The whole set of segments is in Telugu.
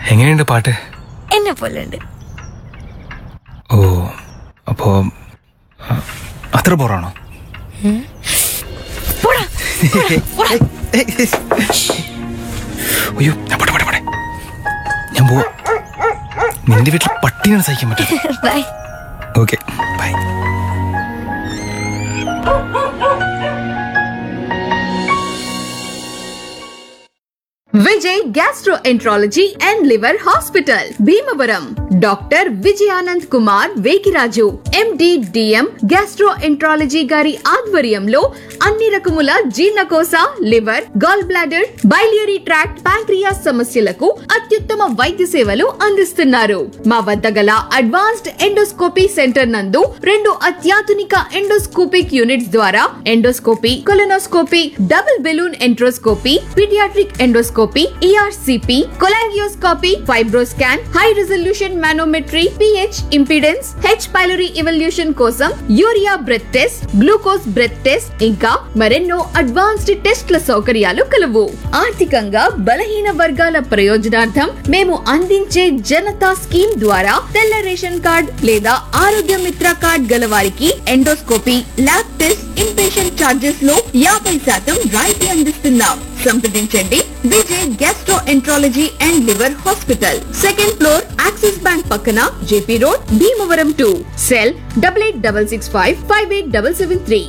എങ്ങനെയുണ്ട് പാട്ട് എന്നെ പോലെ ഉണ്ട് ഓ അപ്പോ ആ, അത്ര ബോറാണോ അയ്യോ ഞാൻ പോട്ടെ പോട്ടെ പോട്ടെ ഞാൻ പോവാ നിന്റെ വീട്ടിൽ പട്ടിയാണ് സഹിക്കാൻ പറ്റും bye okay bye Vijay gastroenterology and liver hospital Bhimavaram doctor Vijayanand Kumar Vekiraju MD DM gastroenterology గారి ఆధ్వర్యంలో అన్ని రకముల జీర్ణకోశ liver gall bladder biliary tract pancreas సమస్యలకు అత్యుత్తమ వైద్య సేవలు అందిస్తున్నారు మా వద్ద గల అడ్వాన్స్డ్ ఎండోస్కోపీ సెంటర్ నందు రెండు అత్యాధునిక ఎండోస్కోపిక్ యూనిట్స్ ద్వారా endoscopy colonoscopy double balloon enteroscopy paediatric endoscopy ERCP cholangioscopy FibroScan high resolution manometry pH impedance H pylori evaluation కోసం urea breath test glucose breath test ఇంకా మరెన్నో అడ్వాన్స్డ్ టెస్ట్ల సౌకర్యాలు కలవు ఆర్థికంగా బలహీన వర్గాల ప్రయోజనార్థం మేము అందించే జనతా స్కీమ్ ద్వారా తెల్ల రేషన్ కార్డ్ లేదా ఆరోగ్య మిత్ర కార్డ్ గల వారికి endoscopy lab test inpatient charges లో యాభై శాతం రాయితీ అందిస్తున్నాం సంప్రదించండి Vijay gastroenterology and liver hospital second floor Axis bank పక్కన JP road Bhimavaram two cell double eight double six five five eight double seven three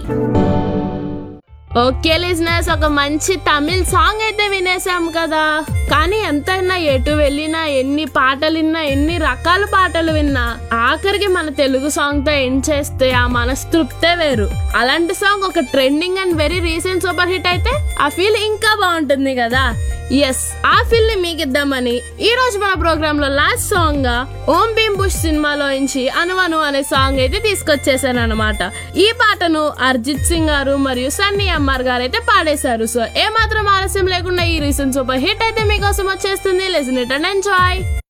okay లిజినెస్ ఒక మంచి తమిళ్ సాంగ్ అయితే వినేసాం కదా కానీ ఎంతైనా ఎటు వెళ్ళినా ఎన్ని పాటలు విన్నా ఎన్ని రకాల పాటలు విన్నా ఆఖరికి మన తెలుగు సాంగ్ తో ఎండ్ చేస్తే ఆ మనస్తృప్తే వేరు అలాంటి సాంగ్ ఒక trending and very recent super hit అయితే ఆ ఫీల్ ఇంకా బాగుంటుంది కదా ఎస్ ఆ ఫీల్ ని మీకు ఇద్దామని ఈ రోజు మన ప్రోగ్రామ్ లో లాస్ట్ సాంగ్ గా ఓం భీమ్ బుష్ సినిమాలో నుంచి అనువను అనే సాంగ్ అయితే తీసుకొచ్చేసాను అనమాట ఈ పాటను అర్జిత్ సింగ్ గారు మరియు సన్నీ అమ్మార్ గారు అయితే పాడేశారు సో ఏ మాత్రం ఆలస్యం లేకుండా ఈ రీసెంట్ సూపర్ హిట్ అయితే మీకోసం వచ్చేస్తుంది లెసన్ ఇట్ అండ్ ఎంజాయ్